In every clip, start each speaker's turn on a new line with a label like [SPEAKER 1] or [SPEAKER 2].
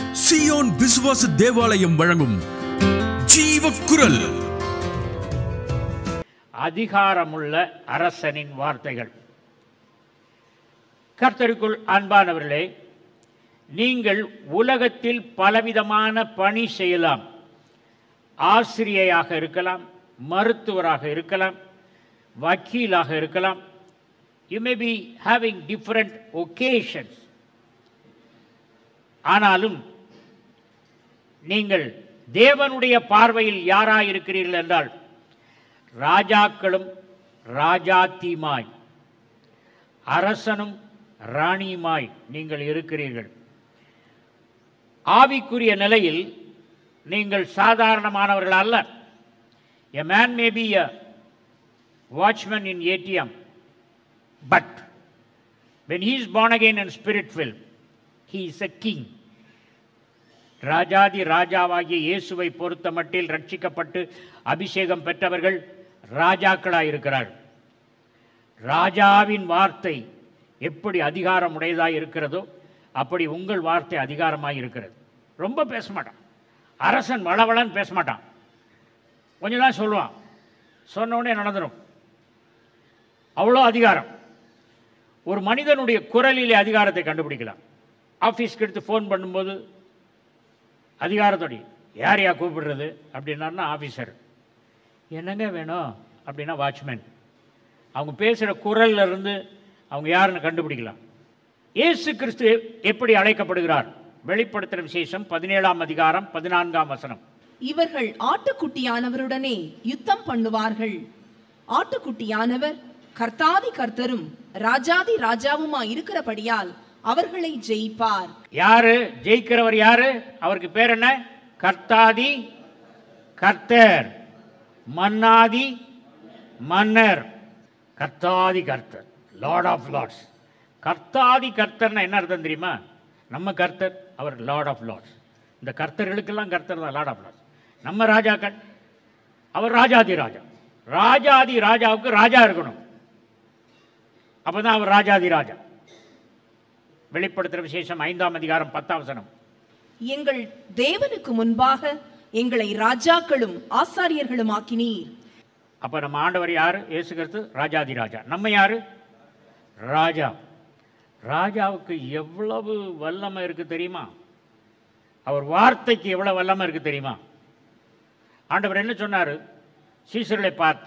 [SPEAKER 1] Zion விசுவாச தேவாலயம் வழங்கும் ஜீவக்குரல்
[SPEAKER 2] அதிகாரமுள்ள அரசனின் வார்த்தைகள் கர்த்தருக்குள் அன்பானவர்களே நீங்கள் உலகத்தில் பலவிதமான பணி செய்யலாம் ஆசிரியையாக இருக்கலாம் மருத்துவராக இருக்கலாம் வக்கீலாக இருக்கலாம் you may be having different vocations ஆனாலும் நீங்கள் தேவனுடைய பார்வையில் யாராய் இருக்கிறீர்கள் என்றால் ராஜாக்களும் ராஜாத்திமாய் அரசனும் ராணியுமாய் நீங்கள் இருக்கிறீர்கள் ஆவிக்குரிய நிலையில் நீங்கள் சாதாரணமானவர்கள் அல்ல a man may be a watchman in ATM but when he is born again and spirit filled he is a king ராஜாதி ராஜாவாகிய இயேசுவை பொறுத்த மட்டில் ரட்சிக்கப்பட்டு அபிஷேகம் பெற்றவர்கள் ராஜாக்களாய் இருக்கிறார்கள் ராஜாவின் வார்த்தை எப்படி அதிகாரம் உடையதாக இருக்கிறதோ அப்படி உங்கள் வார்த்தை அதிகாரமாக இருக்கிறது ரொம்ப பேச மாட்டான் அரசன் வளவளன்னு பேச மாட்டான் கொஞ்சம் தான் சொல்லுவான் சொன்ன உடனே நடந்துடும் அவ்வளோ அதிகாரம் ஒரு மனிதனுடைய குரலிலே அதிகாரத்தை கண்டுபிடிக்கலாம் ஆஃபீஸ்க்கு எடுத்து ஃபோன் பண்ணும்போது அதிகாரத்தோடி யார் யா கூப்பிடுறது அப்படின்னாருன்னா ஆஃபீஸர் என்னங்க வேணும் அப்படின்னா வாட்ச்மேன் அவங்க பேசுகிற குரல்ல இருந்து அவங்க யாருன்னு கண்டுபிடிக்கலாம் இயேசு கிறிஸ்து எப்படி அழைக்கப்படுகிறார் வெளிப்படுத்துகிற விசேஷம் பதினேழாம் அதிகாரம் பதினான்காம் வசனம்
[SPEAKER 3] இவர்கள் ஆட்டுக்குட்டியானவருடனே யுத்தம் பண்ணுவார்கள் ஆட்டுக்குட்டியானவர் கர்த்தாதி கர்த்தரும் ராஜாதி ராஜாவுமா இருக்கிறபடியால் அவர்களை ஜெயிப்பார்
[SPEAKER 2] யாரு ஜெயிக்கிறவர் யாரு அவருக்கு பேர் என்ன கர்த்தாதி கர்த்தர் மன்னாதி மன்னர் கர்த்தாதி கர்த்தர் லார்ட் ஆஃப் லார்ட்ஸ் கர்த்தாதி கர்த்தர்னா என்ன அர்த்தம் தெரியுமா நம்ம கர்த்தர் அவர் லார்ட் ஆஃப் லார்ட்ஸ் இந்த கர்த்தர்களுக்கெல்லாம் கர்த்தர் தான் லார்ட் ஆஃப் லார்ட்ஸ் நம்ம ராஜாக்கள் அவர் ராஜாதி ராஜா ராஜாதி ராஜாவுக்கு ராஜா இருக்கணும் அப்பதான் அவர் ராஜாதி ராஜா வெளிப்படுத்துகிற விசேஷம் ஐந்தாம் அதிகாரம் பத்தாம் வசனம்
[SPEAKER 3] எங்கள் தேவனுக்கு முன்பாக எங்களை ராஜாக்களும் ஆசாரியர்களும் ஆக்கினீர்
[SPEAKER 2] அப்போ நம்ம ஆண்டவர் யார் இயேசு கிறிஸ்து ராஜாதி ராஜா நம்ம யார் ராஜா ராஜாவுக்கு எவ்வளவு வல்லமை இருக்கு தெரியுமா அவர் வார்த்தைக்கு எவ்வளவு வல்லமை இருக்கு தெரியுமா ஆண்டவர் என்ன சொன்னார் சீசர்களை பார்த்து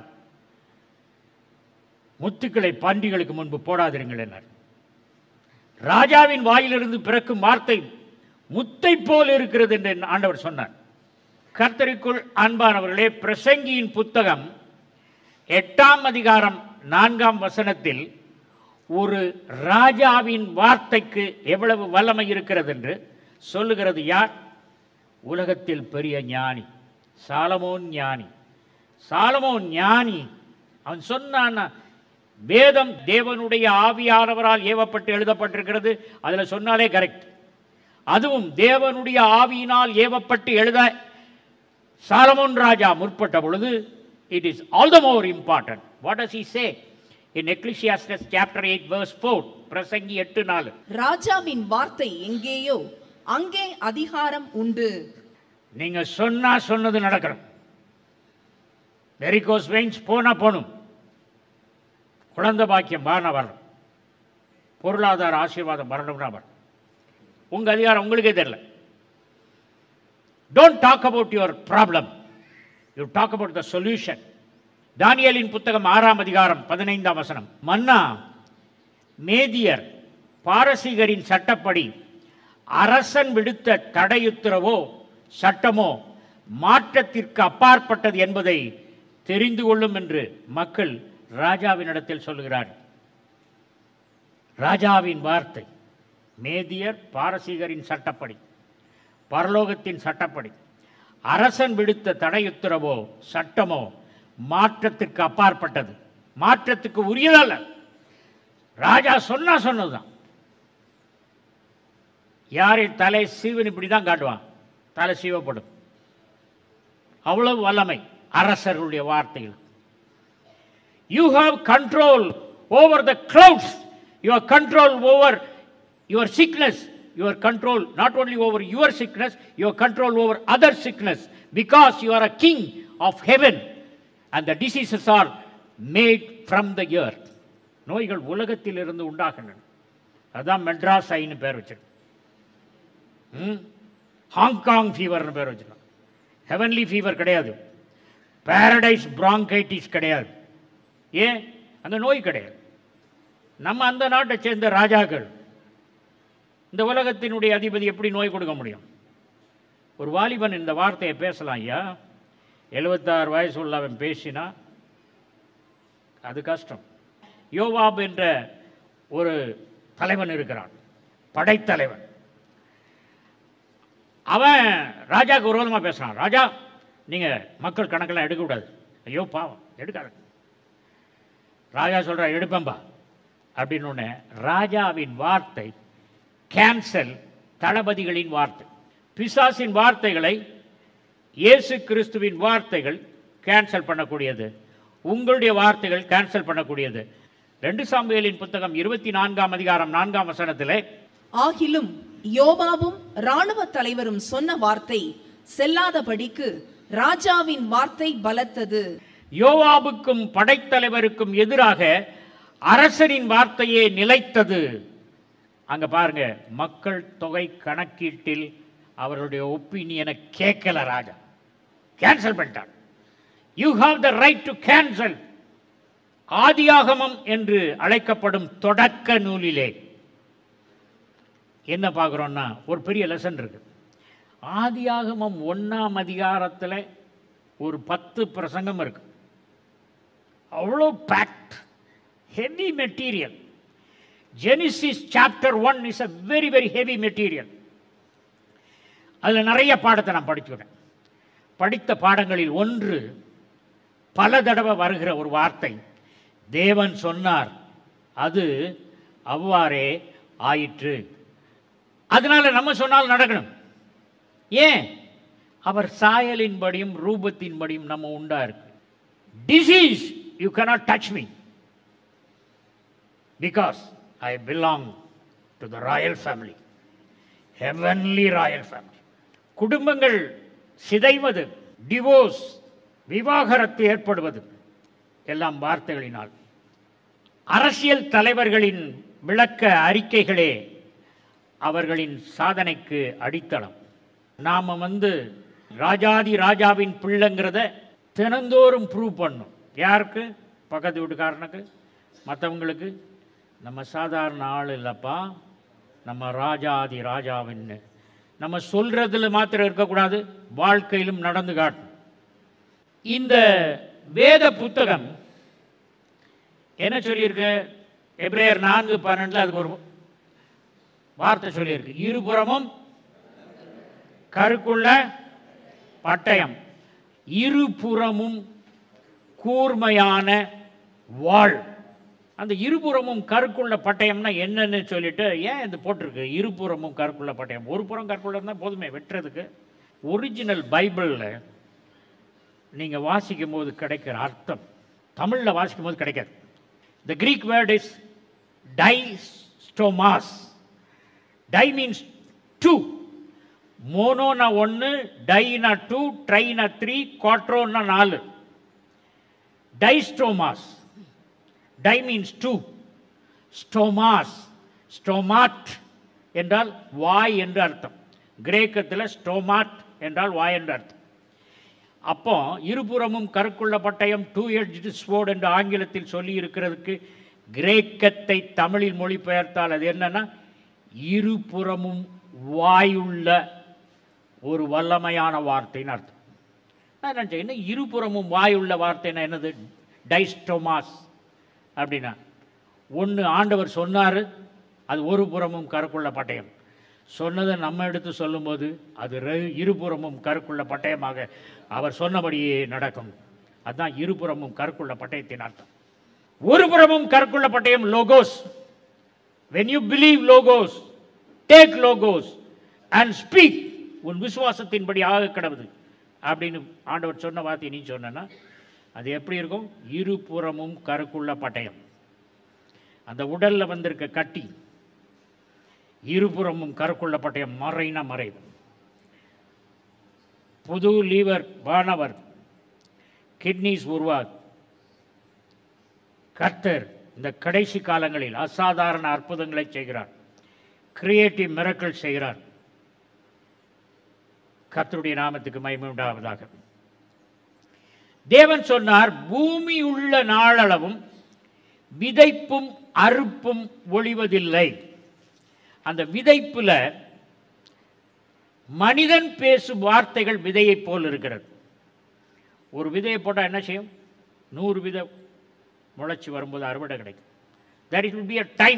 [SPEAKER 2] முத்துக்களை பன்றிகளுக்கு முன்பு போடாதிருங்கள் என்றார் ராஜாவின் வாயிலிருந்து பிறக்கும் வார்த்தை முத்தை போல் இருக்கிறது என்று ஆண்டவர் சொன்னார் கர்த்தருக்குள் அன்பானவர்களே பிரசங்கியின் புத்தகம் எட்டாம் அதிகாரம் நான்காம் வசனத்தில் ஒரு ராஜாவின் வார்த்தைக்கு எவ்வளவு வல்லமை இருக்கிறது என்று சொல்லுகிறது யார் உலகத்தில் பெரிய ஞானி சாலமோன் ஞானி சாலமோன் ஞானி அவன் சொன்னான் வேதம் தேவனுடைய ஆவியானவரால் ஏவப்பட்டு எழுதப்பட்டிருக்கிறது அதில் சொன்னாலே கரெக்ட் அதுவும் தேவனுடைய ஆவியினால் ஏவப்பட்டு எழுத சாலமோன் ராஜா முற்பட்ட பொழுது it is all the more important what does he say in Ecclesiastes chapter eight verse four பிரசங்கி எட்டு நாலு
[SPEAKER 3] ராஜாவின் வார்த்தை எங்கேயோ அங்கே அதிகாரம் உண்டு
[SPEAKER 2] நீங்க சொன்னா சொன்னது நடக்கணும் வெரிகோஸ் வெயின்ஸ் போனா போகணும் குழந்தை பாக்கியம் வான வரணும் பொருளாதார ஆசீர்வாதம் வரணும்னா வரணும் உங்க அதிகாரம் உங்களுக்கே தெரியல don't talk about your problem you talk about the solution தானியலின் புத்தகம் ஆறாம் அதிகாரம் பதினைந்தாம் வசனம் மன்னா மேதியர் பாரசீகரின் சட்டப்படி அரசன் விடுத்த தடையுத்தரவோ சட்டமோ மாற்றத்திற்கு அப்பாற்பட்டது என்பதை தெரிந்து கொள்ளும் என்று மக்கள் ராஜாவினிடத்தில் சொல்லுகிறார் ராஜாவின் வார்த்தை மேதியர் பாரசீகரின் சட்டப்படி பரலோகத்தின் சட்டப்படி அரசன் விடுத்த தடையுத்தரவோ சட்டமோ மாற்றத்திற்கு அப்பாற்பட்டது மாற்றத்துக்கு உரியதல்ல ராஜா சொன்னா சொன்னதுதான் யாரின் தலை சீவன் இப்படி தான் காட்டுவான் தலை சீவப்படும் அவ்வளவு வல்லமை அரசர்களுடைய வார்த்தைகள் you have control over the clouds your control over your sickness your control not only over your sickness, your control over other sickness, because you are a king of heaven, and the diseases are made from the earth. நோய்கள் உலகத்திலிருந்து உண்டாகின்றன அதான் மெட்ராஸ் ஐன்னு பேர் வச்சிருக்கோம் ம் Hong Kong ஃபீவர்னு பேர் வச்சிருக்கோம் heavenly fever கிடையாது பாரடைஸ் bronchitis கிடையாது ஏன் அந்த நோய் கிடையாது நம்ம அந்த நாட்டை சேர்ந்த ராஜாக்கள் இந்த உலகத்தினுடைய அதிபதி எப்படி நோய் கொடுக்க முடியும் ஒரு வாலிபன் இந்த வார்த்தையை பேசலாம் ஐயா எழுபத்தாறு வயசு உள்ளவன் பேசினா அது கஷ்டம் யோவாப் என்ற ஒரு தலைவன் இருக்கிறான் படைத்தலைவன் அவன் ராஜாவுக்கு விரோதமாக பேசுகிறான் ராஜா நீங்கள் மக்கள் கணக்கெல்லாம் எடுக்கக்கூடாது ஐயோ பாவம் எடுக்காத ராஜா சொல்கிறா எடுப்பேன்பா அப்படின்னு உடனே ராஜாவின் வார்த்தை கேன்சல் தளபதிகளின் வார்த்தை பிசாசின் வார்த்தைகளை இயேசு கிறிஸ்துவின் வார்த்தைகள் கேன்சல் பண்ணக்கூடியது உங்களுடைய வார்த்தைகள் கேன்சல் பண்ணக்கூடியது ரெண்டு சாம்புவேலின் புத்தகம் இருபத்தி நான்காம் அதிகாரம் நான்காம் வசனத்திலே
[SPEAKER 3] ஆகிலும் யோவாபும் இராணுவ தலைவரும் சொன்ன வார்த்தை செல்லாதபடிக்கு ராஜாவின் வார்த்தை பலத்தது
[SPEAKER 2] யோவாபுக்கும் படைத்தலைவருக்கும் எதிராக அரசனின் வார்த்தையே நிலைத்தது அங்க பாருங்க மக்கள் தொகை கணக்கீட்டில் அவருடைய ஒப்பீனியனை கேட்கல ராஜா கேன்சல் பண்ணிட்டார் you have the right to cancel ஆதியாகமம் என்று அழைக்கப்படும் தொடக்க நூலிலே என்ன பார்க்குறோன்னா ஒரு பெரிய லெசன் இருக்கு ஆதியாகமம் ஒன்றாம் அதிகாரத்தில் ஒரு பத்து பிரசங்கம் இருக்கு அவ்வளோ packed heavy material Genesis chapter one is a very very heavy material அதில் நிறைய பாடத்தை நான் படிச்சுக்கிறேன் படித்த பாடங்களில் ஒன்று பல தடவை வருகிற ஒரு வார்த்தை தேவன் சொன்னார் அது அவ்வாறே ஆயிற்று அதனால நம்ம சொன்னால் நடக்கணும் ஏன் அவர் சாயலின்படியும் ரூபத்தின்படியும் நம்ம உண்டா இருக்கு disease you cannot touch me because I belong to the royal family heavenly royal family குடும்பங்கள் சிதைவது டிவோர்ஸ் விவாகரத்து ஏற்படுவது எல்லாம் வார்த்தைகளினால் அரசியல் தலைவர்களின் விளக்க அறிக்கைகளே அவர்களின் சாதனைக்கு அடித்தளம் நாம் வந்து ராஜாதி ராஜாவின் பிள்ளைங்கிறத தினந்தோறும் ப்ரூவ் பண்ணும் யாருக்கு பக்கத்து வீட்டுக்காரனுக்கு மற்றவங்களுக்கு நம்ம சாதாரண ஆள் இல்லைப்பா நம்ம ராஜாதி ராஜாவின்னு நம்ம சொல்கிறதுல மாத்திரம் இருக்கக்கூடாது வாழ்க்கையிலும் நடந்து காட்டும் இந்த வேத புத்தகம் என்ன சொல்லியிருக்கு எப்ரேயர் நான்கு பன்னெண்டில் அதுக்கு ஒரு வார்த்தை சொல்லியிருக்கு இருபுறமும் கருக்குள்ள பட்டயம் இருபுறமும் கூர்மையான வாள் அந்த இருபுறமும் கருக்குள்ள பட்டயம்னா என்னன்னு சொல்லிட்டு ஏன் இது போட்டிருக்கு இருபுறமும் கருக்குள்ள பட்டயம் ஒரு புறம் கருக்குள்ள இருந்தால் போதுமே வெட்டுறதுக்கு ஒரிஜினல் பைபிளில் நீங்கள் வாசிக்கும் போது கிடைக்கிற அர்த்தம் தமிழில் வாசிக்கும் போது கிடைக்காது the Greek word is distomos di means two மோனோனா ஒன்று டைனா டூ ட்ரைனா த்ரீ குவாட்ரோனா நாலு distomos di means two stomos ஸ்டோமாட் என்றால் வாய் என்று அர்த்தம் கிரேக்கத்தில் ஸ்டோமாட் என்றால் வாய் என்று அர்த்தம் அப்போ இருபுறமும் கருக்குள்ள பட்டயம் டூ எட்ஜ்டு ஸ்வோர்ட் என்று ஆங்கிலத்தில் சொல்லி இருக்கிறதுக்கு கிரேக்கத்தை தமிழில் மொழிபெயர்த்தால் அது என்னன்னா இருபுறமும் வாயுள்ள ஒரு வல்லமையான வார்த்தைன்னு அர்த்தம் நான் நினச்சேன் என்ன இருபுறமும் வாயுள்ள வார்த்தைன்னா என்னது டைஸ்டோமாஸ் அப்படின்னா ஒன்று ஆண்டவர் சொன்னார் அது ஒரு புறமும் கருக்குள்ள பட்டயம் சொன்னதை நம்ம எடுத்து சொல்லும்போது அது ரெ- இருபுறமும் கருக்குள்ள பட்டயமாக அவர் சொன்னபடியே நடக்கும் அதுதான் இருபுறமும் கருக்குள்ள பட்டயத்தின் அர்த்தம் ஒரு புறமும் கருக்குள்ள பட்டயம் logos when you believe logos take logos and speak உன் விசுவாசத்தின்படி ஆக கடவுது அப்படின்னு ஆண்டவர் சொன்ன வார்த்தை நீ சொன்னா அது எப்படி இருக்கும் இருபுறமும் கருக்குள்ள பட்டயம் அந்த உடல்ல வந்திருக்க கட்டி இருபுறமும் கருக்குள்ளப்பட்ட மறைன மறைவு புது லீவர் வானவர் கிட்னிஸ் உருவாது கர்த்தர் இந்த கடைசி காலங்களில் அசாதாரண அற்புதங்களை செய்கிறார் கிரியேட்டிவ் மிரக்கல் செய்கிறார் கர்த்தருடைய நாமத்துக்கு மகிமை உண்டாவதாக தேவன் சொன்னார் பூமி உள்ள நாளளவும் விதைப்பும் அறுப்பும் ஒளிவதில்லை அந்த விதைப்புல மனிதன் பேசும் வார்த்தைகள் விதையைப் போல் இருக்கிறது ஒரு விதையை போட்டால் என்ன செய்யும் நூறு விதை முளைச்சி வரும்போது அறுவடை கிடைக்கும் there it will be a time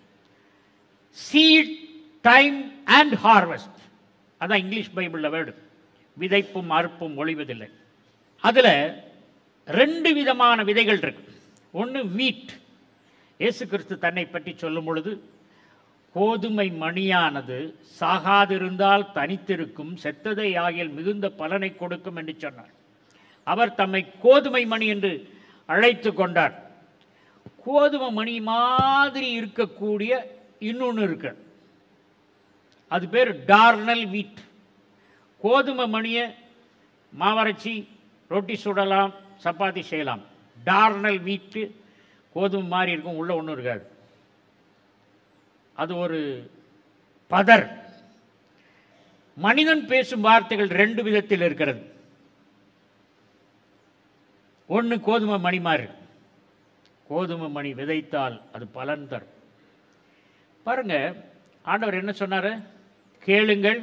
[SPEAKER 2] seed time and harvest அதான் இங்கிலீஷ் பைபிளில் வேர்டு விதைப்பும் அறுப்பும் ஒளிவதில்லை அதில் ரெண்டு விதமான விதைகள் இருக்கு ஒன்று வீட் இயேசு கிறிஸ்து தன்னை பற்றி சொல்லும் பொழுது கோதுமை மணியானது சாகாதிருந்தால் தனித்திருக்கும் செத்ததை ஆகிய மிகுந்த பலனை கொடுக்கும் என்று சொன்னார் அவர் தம்மை கோதுமை மணி என்று அழைத்து கொண்டார் கோதுமை மணி மாதிரி இருக்கக்கூடிய இன்னொன்று இருக்கு அது பேர் டார்னல் வீட் கோதுமை மணியை மாவரைச்சி ரொட்டி சுடலாம் சப்பாத்தி செய்யலாம் டார்னல் வீட்டு கோதுமை மாதிரி இருக்கும் உள்ள ஒன்றும் இருக்காது அது ஒரு பதர் மனிதன் பேசும் வார்த்தைகள் ரெண்டு விதத்தில் இருக்கிறது ஒன்று கோதுமை மணி மாதிரி கோதுமை மணி விதைத்தால் அது பலன் தரும் பாருங்க ஆண்டவர் என்ன சொன்னாரு கேளுங்கள்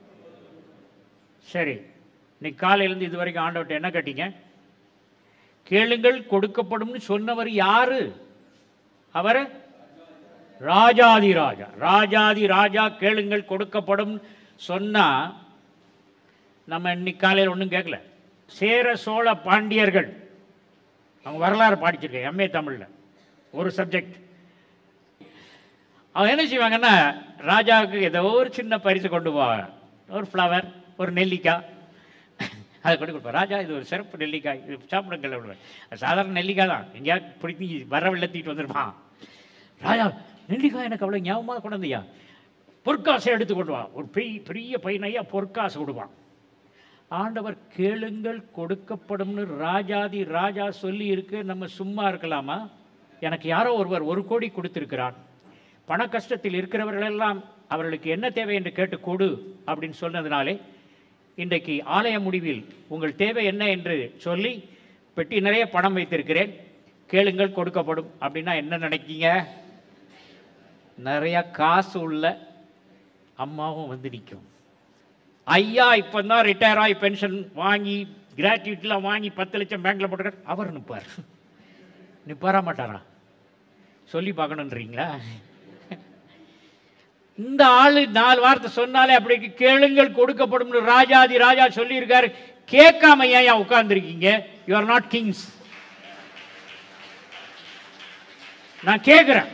[SPEAKER 2] சரி இன்னைக்கு காலையிலேருந்து இது வரைக்கும் ஆண்டவர்கிட்ட என்ன கேட்டீங்க கேளுங்கள் கொடுக்கப்படும்னு சொன்னவர் யாரு அவர் ராஜாதி ராஜா ராஜாதி ராஜா கேளுங்கள் கொடுக்கப்படும் சொன்னா நம்ம இன்னைக்கு காலையில் ஒன்றும் கேட்கல சேர சோழ பாண்டியர்கள் அவங்க வரலாறு படிச்சிருக்கேன் எம்ஏ தமிழில் ஒரு சப்ஜெக்ட் அவங்க என்ன செய்வாங்கன்னா ராஜாவுக்கு ஏதோ ஒரு சின்ன பரிசு கொண்டு போவாங்க ஒரு ஃப்ளவர் ஒரு நெல்லிக்காய் அதை கொண்டு கொடுப்பேன் ராஜா இது ஒரு சிறப்பு நெல்லிக்காய் இது சாப்பிடுங்கள் விடுவேன் அது சாதாரண நெல்லிக்காய் தான் எங்கேயாவது பிடிச்சி வர வெள்ளத்திட்டு வந்துருப்பான் ராஜா நெல்லிக்காய் எனக்கு அவ்வளோ ஞாபகமாக கொண்டு வந்தியா பொற்காசை எடுத்து கொண்டு வா ஒரு பெரிய பெரிய பையனையா பொற்காசு கொடுப்பான் ஆண்டவர் கேளுங்கள் கொடுக்கப்படும்னு ராஜாதி ராஜா சொல்லி இருக்கு நம்ம சும்மா இருக்கலாமா எனக்கு யாரோ ஒருவர் ஒரு கோடி கொடுத்திருக்கிறான் பண கஷ்டத்தில் இருக்கிறவர்களெல்லாம் அவர்களுக்கு என்ன தேவை என்று கேட்டு கொடு அப்படின்னு சொன்னதுனாலே இன்றைக்கு ஆலய முடிவில் உங்கள் தேவை என்ன என்று சொல்லி பெட்டி நிறைய பணம் வைத்திருக்கிறேன் கேளுங்கள் கொடுக்கப்படும் அப்படின்னா என்ன நினைக்கீங்க நிறைய காசு உள்ள அம்மாவும் வந்து நிற்கும் ஐயா இப்போ தான் ரிட்டையர் ஆகி பென்ஷன் வாங்கி கிராட்டியூட்டிலாம் வாங்கி பத்து லட்சம் பேங்க்கில் போட்டுருக்கார் அவர் நிற்பார் நிற்பாரா மாட்டாரா சொல்லி பார்க்கணுன்றீங்களா இந்த ஆளு நாலு வார்த்தை சொன்னாலே அப்படி கேளுங்கள் கொடுக்கப்படும் ராஜாதி ராஜா சொல்லியிருக்காரு கேட்காம ஏன் உட்கார்ந்துருக்கீங்க யூ ஆர் நாட் கிங்ஸ் நான் கேட்குறேன்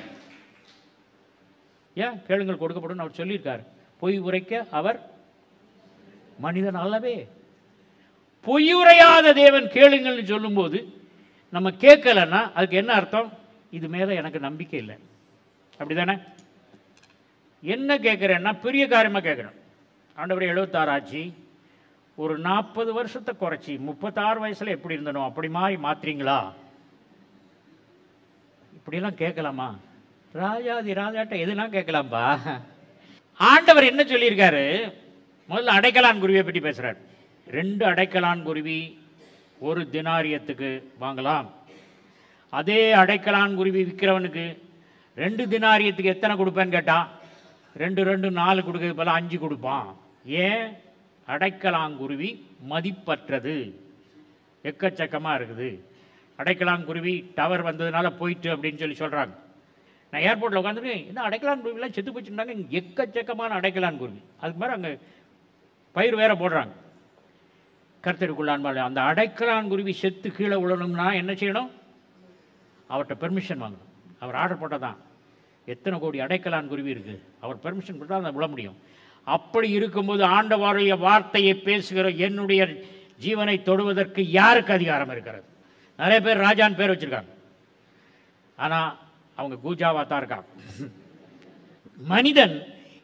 [SPEAKER 2] ஏன் கேளுங்கள் கொடுக்கப்படும் அவர் சொல்லியிருக்காரு பொய் உரைக்க அவர் மனிதன் அல்லவே பொய் உரையாத தேவன் கேளுங்கள்னு சொல்லும்போது நம்ம கேட்கலன்னா அதுக்கு என்ன அர்த்தம் இது மேலே எனக்கு நம்பிக்கை இல்லை அப்படிதானே என்ன கேட்குறேன்னா பெரிய காரியமாக கேட்குறேன் ஆண்டவர் எழுபத்தாறு ஆச்சு ஒரு நாற்பது வருஷத்தை குறைச்சி முப்பத்தாறு வயசில் எப்படி இருந்தனோ அப்படி மாதிரி மாத்துறீங்களா இப்படியெல்லாம் கேட்கலாமா ராஜாதி ராஜாட்ட எதுலாம் கேட்கலாம்பா ஆண்டவர் என்ன சொல்லியிருக்காரு முதல்ல அடைக்கலான் குருவியை பற்றி பேசுகிறார் ரெண்டு அடைக்கலான் குருவி ஒரு தினாரியத்துக்கு வாங்கலாம் அதே அடைக்கலான் குருவி விற்கிறவனுக்கு ரெண்டு தினாரியத்துக்கு எத்தனை கொடுப்பேன்னு கேட்டான் ரெண்டு ரெண்டு நாலு கொடுக்கறது போல அஞ்சு கொடுப்பான் ஏன் அடைக்கலாங்குருவி மதிப்பற்றது எக்கச்சக்கமாக இருக்குது அடைக்கலாங்குருவி டவர் வந்ததுனால போயிட்டு அப்படின்னு சொல்லி சொல்கிறாங்க நான் ஏர்போர்ட்டில் உட்காந்துட்டு என்ன அடைக்கலான் குருவிலாம் செத்து போச்சுருந்தாங்க எக்கச்சக்கமான அடைக்கலான் குருவி அதுக்கு மாதிரி அங்கே பயிர் வேற போடுறாங்க கர்த்தருக்குள்ளான் அந்த அடைக்கலான் குருவி செத்து கீழே விழணும்னா என்ன செய்யணும் அவர்கிட்ட பெர்மிஷன் வாங்கணும் அவர் ஆர்டர் போட்டால் தான் எத்தனை கோடி அடைக்கலான் குருவி இருக்குது அவர் பெர்மிஷன் கொடுத்தா அதை விழ முடியும் அப்படி இருக்கும்போது ஆண்டவருடைய வார்த்தையை பேசுகிற என்னுடைய ஜீவனை தொடுவதற்கு யாருக்கு அதிகாரம் இருக்கிறது நிறைய பேர் ராஜான் பேர் வச்சிருக்காங்க ஆனால் அவங்க கூஜாவா தான் இருக்காங்க மனிதன்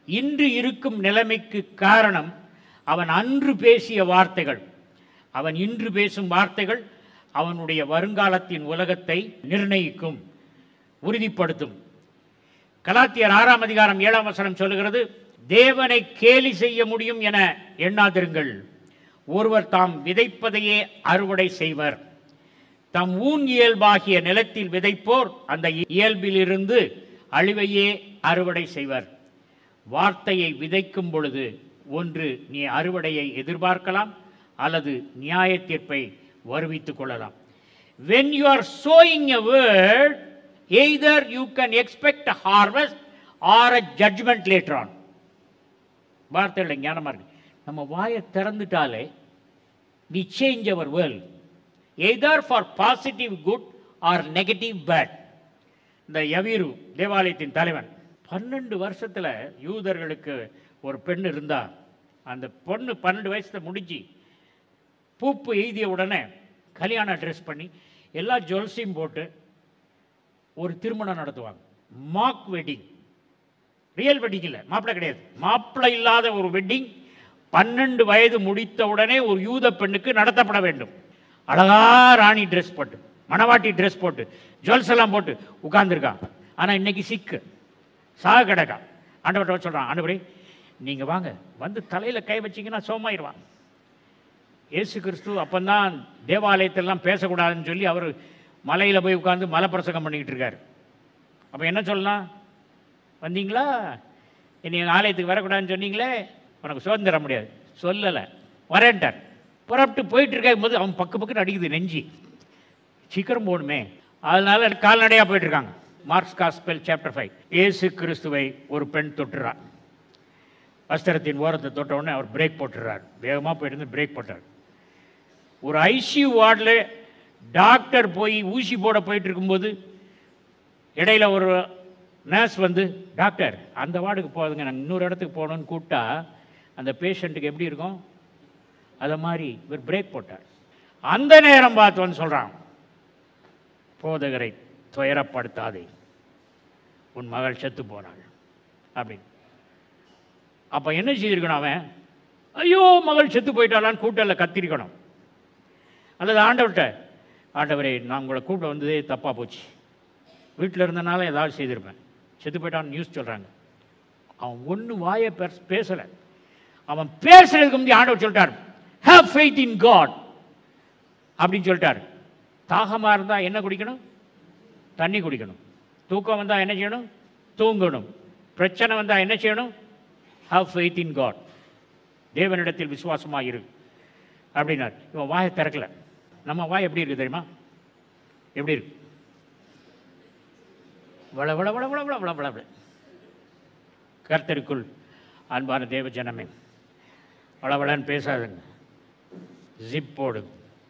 [SPEAKER 2] இன்று இருக்கும் நிலைமைக்கு காரணம் அவன் அன்று பேசிய வார்த்தைகள் அவன் இன்று பேசும் வார்த்தைகள் அவனுடைய வருங்காலத்தின் உலகத்தை நிர்ணயிக்கும் உறுதிப்படுத்தும் கலாத்தியர் ஆறாம் அதிகாரம் ஏழாம் வசனம் சொல்லுகிறது தேவனை கேலி செய்ய முடியும் என எண்ணாதிருங்கள் ஒருவர் தாம் விதைப்பதையே அறுவடை செய்வர் தம் ஊன் இயல்பாகிய நிலத்தில் விதைப்போர் அந்த இயல்பிலிருந்து அழிவையே அறுவடை செய்வர் வார்த்தையை விதைக்கும் பொழுது ஒன்று நீ அறுவடையை எதிர்பார்க்கலாம் அல்லது நியாய தீர்ப்பை வருவித்துக் கொள்ளலாம் when you are sowing a word either you can expect a harvest or a judgment later on வார்த்தையில் ஞானமாக இருக்கு நம்ம வாயை திறந்துட்டாலே we change our world either for positive good or negative bad இந்த யவீரு தேவாலயத்தின் தலைவன் பன்னெண்டு வருஷத்தில் யூதர்களுக்கு ஒரு பெண் இருந்தா அந்த பொண்ணு பன்னெண்டு வயசுல முடிஞ்சு பூப்பு எய்திய உடனே கல்யாணம் ட்ரெஸ் பண்ணி எல்லா ஜுவல்ஸையும் போட்டு ஒரு திருமணம் நடத்துவாங்க மாக் வெட்டிங் ரியல் வெட்டிங் இல்லை மாப்பிள்ளை கிடையாது மாப்பிள்ளை இல்லாத ஒரு வெட்டிங் பன்னெண்டு வயது முடித்த உடனே ஒரு யூத பெண்ணுக்கு நடத்தப்பட வேண்டும் அழகா ராணி ட்ரெஸ் போட்டு மணவாட்டி ட்ரெஸ் போட்டு ஜுவல்ஸ் எல்லாம் போட்டு உட்கார்ந்துருக்கான் ஆனால் இன்னைக்கு சிக்கு சாக கிடக்கா ஆண்டவர்கிட்ட சொல்கிறான் ஆண்டவரே நீங்கள் வாங்க வந்து தலையில் கை வச்சிங்கன்னா சோமாயிருவான் இயேசு கிறிஸ்து அப்பந்தான் தேவாலயத்திலலாம் பேசக்கூடாதுன்னு சொல்லி அவர் மலையில் போய் உட்காந்து மலைப்பிரசங்கம் பண்ணிக்கிட்டு இருக்காரு அப்போ என்ன சொல்லலாம் வந்தீங்களா என்னை எங்கள் ஆலயத்துக்கு வரக்கூடாதுன்னு சொன்னீங்களே உனக்கு சுதந்திரம் தர முடியாது சொல்லலை வரேன்ட்டார் புறப்பட்டு போயிட்டு இருக்கும் போது அவன் பக்கு பக்குன்னு அடிக்குது நெஞ்சி சீக்கிரம் போகணுமே அதனால கால்நடையாக போயிட்டு இருக்காங்க மார்க்ஸ் காஸ்பெல் சாப்டர் ஃபைவ் இயேசு கிறிஸ்துவை ஒரு பெண் தொட்டுறார் வஸ்திரத்தின் ஓரத்தை தொட்ட உடனே அவர் பிரேக் போட்டுறார் வேகமாக போயிட்டு இருந்து பிரேக் போட்டார் ஒரு ஐசியூ வார்டில் டாக்டர் போய் ஊசி போட போயிட்டு இருக்கும்போது இடையில ஒரு நர்ஸ் வந்து டாக்டர் அந்த வார்டுக்கு போகுதுங்க நாங்கள் இன்னொரு இடத்துக்கு போகணும்னு கூப்பிட்டா அந்த பேஷண்ட்டுக்கு எப்படி இருக்கும் அதை மாதிரி இவர் பிரேக் போட்டார் அந்த நேரம் பார்த்து வந்து சொல்கிறான் போதகரை துயரப்படுத்தாதே உன் மகள் செத்து போனாள் அப்படின்னு அப்போ என்ன செய்திருக்கணும் அவன் ஐயோ மகள் செத்து போயிட்டாளான்னு கூட்டலில் கத்திருக்கணும் அல்லது ஆண்டவர்கிட்ட ஆண்டவரே நான் உங்களை கூப்பிட வந்ததே தப்பாக போச்சு வீட்டில் இருந்தனால ஏதாவது செய்திருப்பேன் செத்து போயிட்டான்னு நியூஸ் சொல்கிறாங்க அவன் ஒன்று வாயை பேச பேசலை அவன் பேசுறதுக்கு முந்தைய ஆண்டவர் சொல்லிட்டார் ஹேவ் ஃபெய்த் இன் காட் அப்படின்னு சொல்லிட்டார் தாகமாக இருந்தால் என்ன குடிக்கணும் தண்ணி குடிக்கணும் தூக்கம் வந்தால் என்ன செய்யணும் தூங்கணும் பிரச்சனை வந்தால் என்ன செய்யணும் ஹாவ் ஃபெய்த் இன் காட் தேவனிடத்தில் விசுவாசமாக இரு அப்படின்னார் இவன் வாயை திறக்கல நம்ம வாய் எப்படி இருக்கு தெரியுமா எப்படி இருக்கு வள வள வள வள வள வள வள வள கர்த்தருக்குள் அன்பான தேவ ஜனமே வளவளன்னு பேசாதுங்க ஜிப் போடு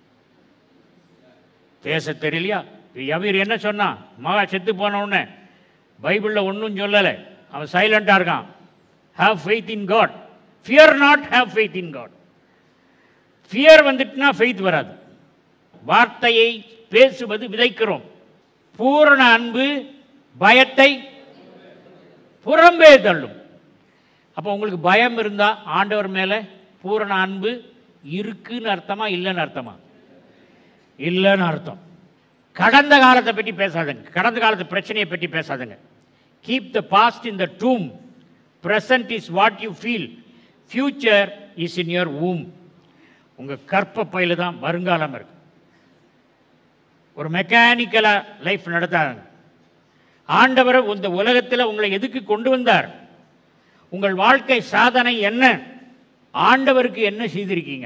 [SPEAKER 2] பேச தெரியலையா யவீர் என்ன சொன்னான் மகா செத்து போன உடனே பைபிளில் ஒன்றும் சொல்லலை அவன் சைலண்டாக இருக்கான் have faith in God fear not have faith in God fear வந்துட்டுனா ஃபெய்த் வராது வார்த்தையை பேசுவது விதைக்கிறோம் பூரண அன்பு பயத்தை புறம்பே தள்ளும் அப்போ உங்களுக்கு பயம் இருந்தால் ஆண்டவர் மேலே பூரண அன்பு இருக்குன்னு அர்த்தமா இல்லைன்னு அர்த்தமா இல்லைன்னு அர்த்தம் கடந்த காலத்தை பற்றி பேசாதுங்க கடந்த காலத்து பிரச்சனையை பற்றி பேசாதுங்க keep the past in the tomb present is what you feel future is in your womb உங்கள் கற்ப பையில தான் வருங்காலம் இருக்கு ஒரு மெக்கானிக்கலாக லைஃப் நடத்தாதுங்க ஆண்டவர் இந்த உலகத்தில் உங்களை எதுக்கு கொண்டு வந்தார் உங்கள் வாழ்க்கை சாதனை என்ன ஆண்டவருக்கு என்ன செய்திருக்கீங்க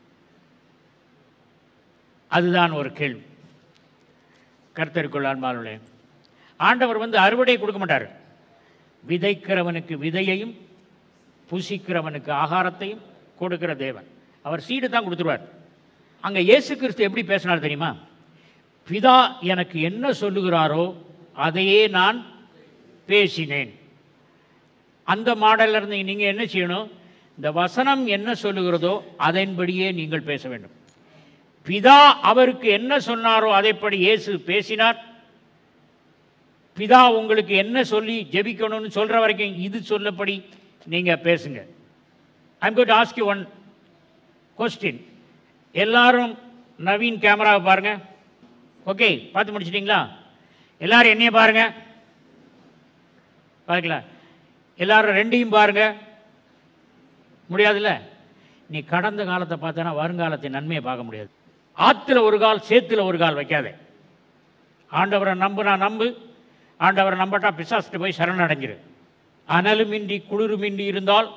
[SPEAKER 2] அதுதான் ஒரு கேள்வி கர்த்தருக்குள் ஆன்மாவுள்ளே ஆண்டவர் வந்து அறுவடை கொடுக்க மாட்டார் விதைக்கிறவனுக்கு விதையையும் புசிக்கிறவனுக்கு ஆகாரத்தையும் கொடுக்கிற தேவன் அவர் சீடு தான் கொடுத்துருவார் அங்கே இயேசு கிறிஸ்து எப்படி பேசினார் தெரியுமா பிதா எனக்கு என்ன சொல்லுகிறாரோ அதையே நான் பேசினேன் அந்த மாடல்ல இருந்து நீங்கள் என்ன செய்யணும் இந்த வசனம் என்ன சொல்லுகிறதோ அதன்படியே நீங்கள் பேச வேண்டும் பிதா அவருக்கு என்ன சொன்னாரோ அதைப்படி இயேசு பேசினார் பிதா உங்களுக்கு என்ன சொல்லி ஜெபிக்கணும்னு சொல்ற வரைக்கும் இது சொல்லப்படி நீங்கள் பேசுங்க I'm got ask you one question எல்லாரும் நவீன் கேமராவை பாருங்க ஓகே பார்த்து முடிச்சிட்டிங்களா எல்லாரும் என்னைய பாருங்க பார்க்கலாம் எல்லாரும் ரெண்டையும் பாருங்க முடியாதுல்ல நீ கடந்த காலத்தை பார்த்தனா வருங்காலத்தின் நன்மையை பார்க்க முடியாது ஆற்றுல ஒரு கால் சேத்துல ஒரு கால் வைக்காதே ஆண்டவரை நம்புனா நம்பு ஆண்டவரை நம்பட்டா பிசாசிட்டு போய் சரணடைஞ்சிரு அனலுமின்றி குளிருமின்றி இருந்தால்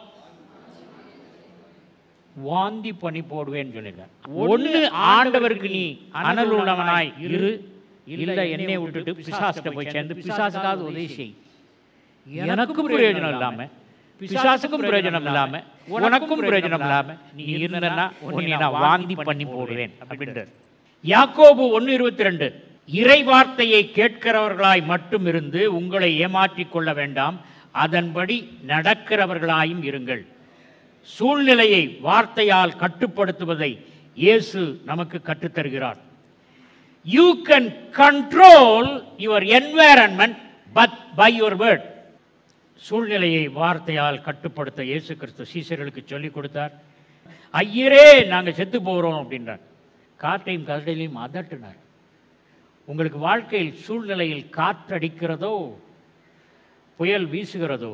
[SPEAKER 2] வாந்தி பண்ணி போடுவேன்னு சொல்லியிருக்கார் ஒன்று ஆண்டவருக்கு நீ அனல் உள்ளவனாய் இரு இல்லை என்னை விட்டுட்டு பிசாசிட்ட போய் சேர்ந்து பிசாசுக்காவது உதவி செய் எனக்கும் பிரயோஜனம் இல்லாம பிசாசுக்கும் பிரயோஜனம் இல்லாம உனக்கும் பிரயோஜனம் இல்லாம நீ இருந்தனா உன்னை நான் வாந்தி பண்ணி போடுவேன் அப்படின்றார் யாக்கோபு ஒன்று இருபத்தி ரெண்டு இறை வார்த்தையை கேட்கிறவர்களாய் மட்டும் இருந்து உங்களை ஏமாற்றிக் கொள்ள வேண்டாம் அதன்படி நடக்கிறவர்களாயும் இருங்கள் சூழ்நிலையை வார்த்தையால் கட்டுப்படுத்துவதை இயேசு நமக்கு கற்றுத்தருகிறார் you can control your environment but by your word சூழ்நிலையை வார்த்தையால் கட்டுப்படுத்த இயேசு கிறிஸ்து சீசர்களுக்கு சொல்லிக் கொடுத்தார் ஐயரே நாங்கள் செத்து போகிறோம் அப்படின்றார் காற்றையும் கடலையும் அதட்டினார் உங்களுக்கு வாழ்க்கையில் சூழ்நிலையில் காற்றடிக்கிறதோ புயல் வீசுகிறதோ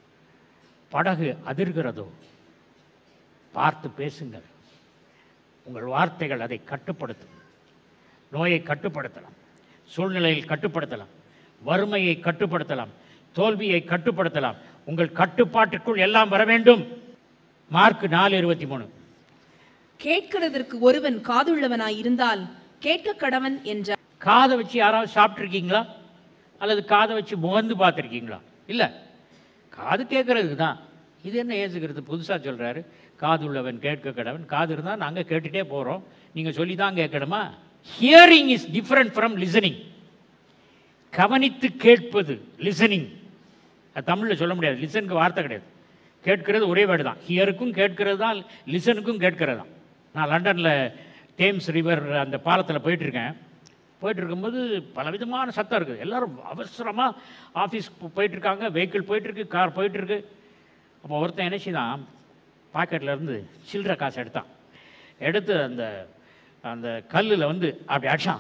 [SPEAKER 2] படகு அதிர்கிறதோ பார்த்து பேசுங்கள் உங்கள் வார்த்தைகள் அதை கட்டுப்படுத்தும் நோயை கட்டுப்படுத்தலாம் சூழ்நிலையில் கட்டுப்படுத்தலாம் வறுமையை கட்டுப்படுத்தலாம் தோல்வியை கட்டுப்படுத்தலாம் உங்கள் கட்டுப்பாட்டுக்குள் எல்லாம் வர வேண்டும் மார்க் நாலு இருபத்தி மூணு
[SPEAKER 3] கேட்கிறதற்கு ஒருவன் காதுள்ளவனாய் இருந்தால் கேட்க கடவன் என்றார்
[SPEAKER 2] காதை வச்சு யாராவது சாப்பிட்ருக்கீங்களா அல்லது காதை வச்சு முகந்து பார்த்துருக்கீங்களா இல்லை காது கேட்கறதுக்கு தான் இது என்ன ஏசுகிறது புதுசாக சொல்கிறாரு காது உள்ளவன் கேட்க கடவன் காது இருந்தால் நாங்கள் கேட்டுட்டே போகிறோம் நீங்கள் சொல்லி தான் கேட்கணுமா hearing is different from listening கவனித்து கேட்பது லிசனிங் அது தமிழில் சொல்ல முடியாது லிசனுக்கு வார்த்தை கிடையாது கேட்கிறது ஒரே வேர்டு தான் ஹியருக்கும் கேட்கிறது தான் லிசனுக்கும் கேட்கிறது தான் நான் லண்டனில் தேம்ஸ் ரிவர் அந்த பாலத்தில் போயிட்டுருக்கேன் போயிட்டு இருக்கும்போது பலவிதமான சத்தம் இருக்குது எல்லாரும் அவசரமாக ஆஃபீஸ் போயிட்டுருக்காங்க வெஹிக்கிள் போயிட்டுருக்கு கார் போயிட்டுருக்கு அப்போ ஒருத்தன் என்ன செய்தான் பாக்கெட்டில் இருந்து சில்லற காசு எடுத்தான் எடுத்து அந்த அந்த கல்லில் வந்து அப்படி அடிச்சான்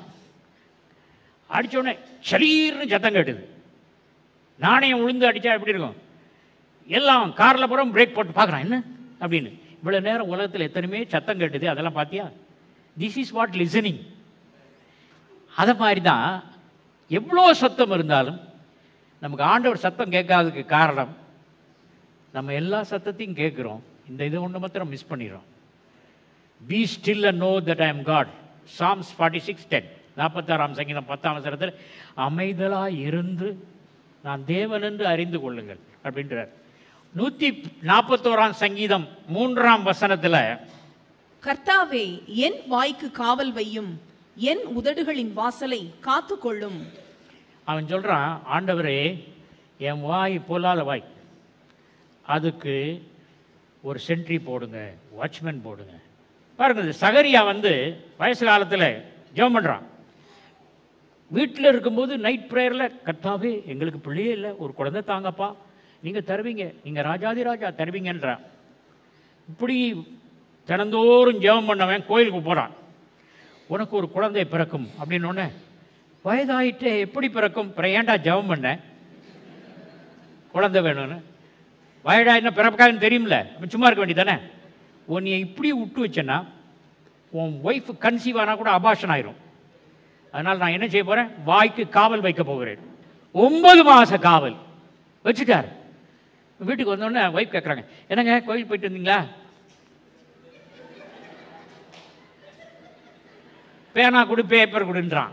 [SPEAKER 2] அடிச்ச உடனே சரீர்னு சத்தம் கேட்டுது நாணயம் உளுந்து அடித்தா எப்படி இருக்கும் எல்லாம் காரில் புறம் பிரேக் போட்டு பார்க்குறான் என்ன அப்படின்னு இவ்வளோ நேரம் உலகத்தில் எத்தனையுமே சத்தம் கேட்டுது அதெல்லாம் பார்த்தியா திஸ் இஸ் வாட் லிசனிங் அதை மாதிரி தான் எவ்வளோ சத்தம் இருந்தாலும் நமக்கு ஆண்டவர் சத்தம் கேட்காததுக்கு காரணம் நம்ம எல்லா சத்தத்தையும் கேட்குறோம் இந்த இதை ஒன்று மாத்திரம் மிஸ் பண்ணிடுறோம் பி ஸ்டில் அ know that I am God Psalms forty six ten நாற்பத்தாறாம் சங்கீதம் பத்தாம் வசனத்தில் அமைதலாக இருந்து நான் தேவன் என்று அறிந்து கொள்ளுங்கள் அப்படின்றார் நூற்றி நாற்பத்தோராம் சங்கீதம் மூன்றாம் வசனத்தில்
[SPEAKER 3] கர்த்தாவே என் வாய்க்கு காவல் வையும் என் உதடுகளின் வாசலை காத்துக்கொள்ளும்
[SPEAKER 2] அவன் சொல்கிறான் ஆண்டவரே என் வாய் பொல்லாத வாய் அதுக்கு ஒரு சென்ட்ரி போடுங்க வாட்ச்மேன் போடுங்க பாருங்க இந்த சகரியா வந்து வயசு காலத்தில் ஜெபம் பண்ணுறான் வீட்டில் இருக்கும்போது நைட் ப்ரேயரில் கர்த்தாவே எங்களுக்கு பிள்ளையே இல்லை ஒரு குழந்தை தாங்கப்பா நீங்கள் தருவீங்க நீங்கள் ராஜாதி ராஜா தருவீங்கன்றான் இப்படி தினந்தோறும் ஜெபம் பண்ணவன் கோயிலுக்கு போகிறான் உனக்கு ஒரு குழந்தை பிறக்கும் அப்படின்னு உடனே வயதாயிட்டே எப்படி பிறக்கும் அப்புறம் ஏன்டா ஜெபம் பண்ண குழந்தை வேணும்னு வயடா என்ன பிறப்பான்னு தெரியும்ல அப்ப சும்மா இருக்க வேண்டியதானே உன்னை இப்படி விட்டு வச்சேன்னா உன் ஒய்ஃப் கன்சீவ் ஆனால் கூட அபாஷன் ஆயிரும் அதனால் நான் என்ன செய்ய போகிறேன் வாய்க்கு காவல் வைக்க போகிறேன் ஒன்பது மாத காவல் வச்சுட்டார் வீட்டுக்கு வந்தோடனே ஒய்ஃப் கேட்குறாங்க என்னங்க கோயில் போயிட்டு வந்தீங்களா பேனா கொடு பேப்பர் கொடுன்றான்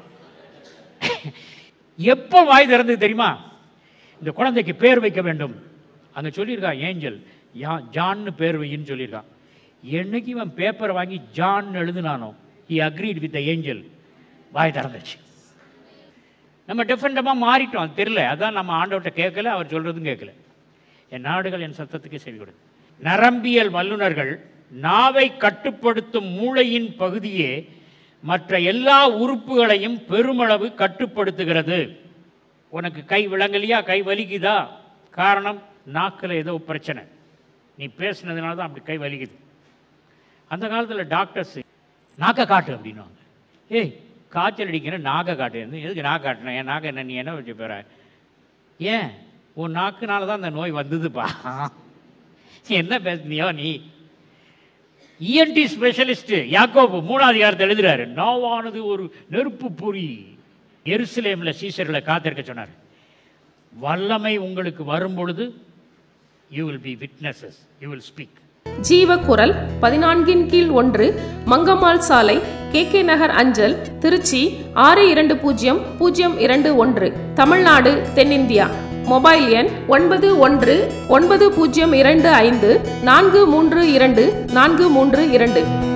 [SPEAKER 2] எப்போ வாய் திறந்தது தெரியுமா இந்த குழந்தைக்கு பேர் வைக்க வேண்டும் அங்கே சொல்லியிருக்கான் ஏஞ்சல் யா ஜான்னு பேர் வையின்னு சொல்லியிருக்கான் என்னைக்கு இவன் பேப்பர் வாங்கி ஜான் எழுதுனானோ he agreed with the angel வாய் திறந்துச்சு நம்ம டிஃப்ரெண்டமாக மாறிட்டோம் அது தெரியல அதான் நம்ம ஆண்டவர்கிட்ட கேட்கல அவர் சொல்கிறதும் கேட்கல என் நாடுகள் என் சத்தத்துக்கு செவி கொடு நரம்பியல் வல்லுநர்கள் நாவை கட்டுப்படுத்தும் மூளையின் பகுதியே மற்ற எல்லா உறுப்புகளையும் பெருமளவு கட்டுப்படுத்துகிறது உனக்கு கை விளங்கலையா கை வலிக்குதா காரணம் நாக்கில் ஏதோ பிரச்சனை நீ பேசுனதுனால தான் அப்படி கை வலிக்குது அந்த காலத்தில் டாக்டர்ஸ் நாக்க காட்டு அப்படின்னுவாங்க ஏய் காய்ச்சல் அடிக்கிற நாக்க காட்டு எது- எதுக்கு நாக்க காட்டின என் நாக்க என்ன நீ என்ன வச்சு போற ஏன் உன் நாக்குனால தான் அந்த நோய் வந்ததுப்பா என்ன பேசுனியோ நீ இஎன்டி ஸ்பெஷலிஸ்ட் யாக்கோபு மூணாவது அதிகாரத்தை எழுதுறாரு நாவானது ஒரு நெருப்பு பொறி எருசலேமில் சீசர்களை காத்திருக்க சொன்னார் வல்லமை உங்களுக்கு வரும் பொழுது you will be witnesses you will speak
[SPEAKER 4] ஜீவக்குரல் பதினான்கின் கீழ் ஒன்று மங்கம்மாள் சாலை கே கே நகர் அஞ்சல் திருச்சி ஆறு இரண்டு பூஜ்ஜியம் பூஜ்ஜியம் இரண்டு ஒன்று தமிழ்நாடு தென்னிந்தியா மொபைல் எண் ஒன்பது ஒன்று ஒன்பது பூஜ்ஜியம் இரண்டு ஐந்து நான்கு மூன்று இரண்டு நான்கு மூன்று இரண்டு